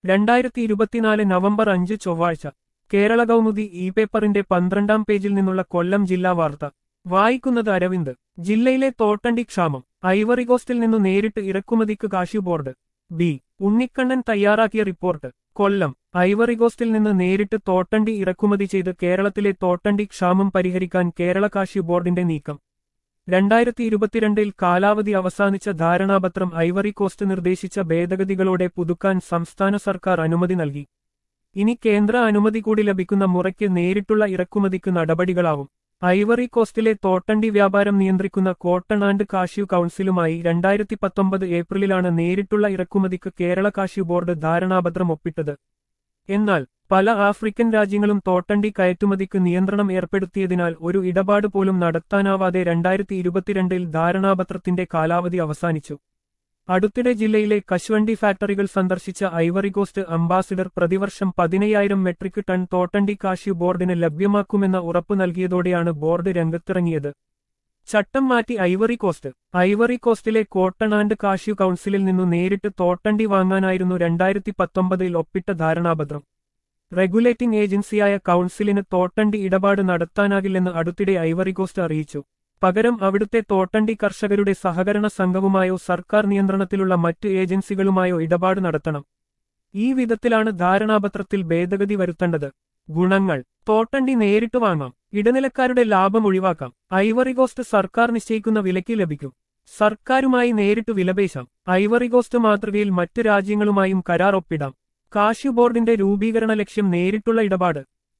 രണ്ടായിരത്തി ഇരുപത്തിനാല് നവംബർ അഞ്ച് ചൊവ്വാഴ്ച കേരള കൗമുദി ഇ പേപ്പറിന്റെ പന്ത്രണ്ടാം പേജിൽ നിന്നുള്ള കൊല്ലം ജില്ലാ വാർത്ത വായിക്കുന്നത് അരവിന്ദ് ജില്ലയിലെ തോട്ടണ്ടി ക്ഷാമം ഐവറി കോസ്റ്റിൽ നിന്നു നേരിട്ട് ഇറക്കുമതിക്ക് കാശി ബോർഡ് ബി ഉണ്ണിക്കണ്ണൻ തയ്യാറാക്കിയ റിപ്പോർട്ട് കൊല്ലം ഐവറി കോസ്റ്റിൽ നിന്ന് നേരിട്ട് തോട്ടണ്ടി ഇറക്കുമതി ചെയ്ത് കേരളത്തിലെ തോട്ടണ്ടി ക്ഷാമം പരിഹരിക്കാൻ കേരള കാശി ബോർഡിന്റെ നീക്കം രണ്ടായിരത്തി ഇരുപത്തിരണ്ടിൽ കാലാവധി അവസാനിച്ച ധാരണാപത്രം ഐവറി കോസ്റ്റ് നിർദ്ദേശിച്ച ഭേദഗതികളോടെ പുതുക്കാൻ സംസ്ഥാന സർക്കാർ അനുമതി നൽകി ഇനി കേന്ദ്ര അനുമതി കൂടി ലഭിക്കുന്ന മുറയ്ക്ക് നേരിട്ടുള്ള ഇറക്കുമതിക്ക് നടപടികളാവും ഐവറി കോസ്റ്റിലെ തോട്ടണ്ടി വ്യാപാരം നിയന്ത്രിക്കുന്ന കോട്ടൺ ആൻഡ് കാഷ്യു കൗൺസിലുമായി രണ്ടായിരത്തി പത്തൊമ്പത് ഏപ്രിലിലാണ് നേരിട്ടുള്ള ഇറക്കുമതിക്ക് കേരള കാഷ്യു ബോർഡ് ധാരണാപത്രം ഒപ്പിട്ടത് എന്നാൽ പല ആഫ്രിക്കൻ രാജ്യങ്ങളും തോട്ടണ്ടി കയറ്റുമതിക്ക് നിയന്ത്രണം ഏർപ്പെടുത്തിയതിനാൽ ഒരു ഇടപാട് പോലും നടത്താനാവാതെ രണ്ടായിരത്തി ഇരുപത്തിരണ്ടിൽ ധാരണാപത്രത്തിന്റെ കാലാവധി അവസാനിച്ചു അടുത്തിടെ ജില്ലയിലെ കശുവണ്ടി ഫാക്ടറികൾ സന്ദർശിച്ച ഐവറി കോസ്റ്റ് അംബാസിഡർ പ്രതിവർഷം പതിനയ്യായിരം മെട്രിക് ടൺ തോട്ടണ്ടി കാഷ്യു ബോർഡിന് ലഭ്യമാക്കുമെന്ന ഉറപ്പ് നൽകിയതോടെയാണ് ബോർഡ് രംഗത്തിറങ്ങിയത് ചട്ടം മാറ്റി ഐവറി കോസ്റ്റ് ഐവറി കോസ്റ്റിലെ കോട്ടൺ ആൻഡ് കാഷ്യു കൗൺസിലിൽ നിന്നു നേരിട്ട് തോട്ടണ്ടി വാങ്ങാനായിരുന്നു രണ്ടായിരത്തി പത്തൊമ്പതിൽ ഒപ്പിട്ട ധാരണാപത്രം റെഗുലേറ്റിംഗ് ഏജൻസിയായ കൗൺസിലിന് തോട്ടണ്ടി ഇടപാട് നടത്താനാകില്ലെന്ന് അടുത്തിടെ ഐവറി കോസ്റ്റ് അറിയിച്ചു പകരം അവിടുത്തെ തോട്ടണ്ടി കർഷകരുടെ സഹകരണ സംഘവുമായോ സർക്കാർ നിയന്ത്രണത്തിലുള്ള മറ്റ് ഏജൻസികളുമായോ ഇടപാട് നടത്തണം ഈ വിധത്തിലാണ് ധാരണാപത്രത്തിൽ ഭേദഗതി വരുത്തേണ്ടത് ഗുണങ്ങൾ തോട്ടണ്ടി നേരിട്ട് വാങ്ങാം ഇടനിലക്കാരുടെ ലാഭം ഒഴിവാക്കാം ഐവറി കോസ്റ്റ് സർക്കാർ നിശ്ചയിക്കുന്ന വിലയ്ക്ക് ലഭിക്കും സർക്കാരുമായി നേരിട്ട് വിലപേശാം ഐവറി കോസ്റ്റ് മാതൃകയിൽ മറ്റ് രാജ്യങ്ങളുമായും കരാർ ഒപ്പിടാം കാഷ്യു ബോർഡിന്റെ രൂപീകരണ ലക്ഷ്യം നേരിട്ടുള്ള ഇടപാട്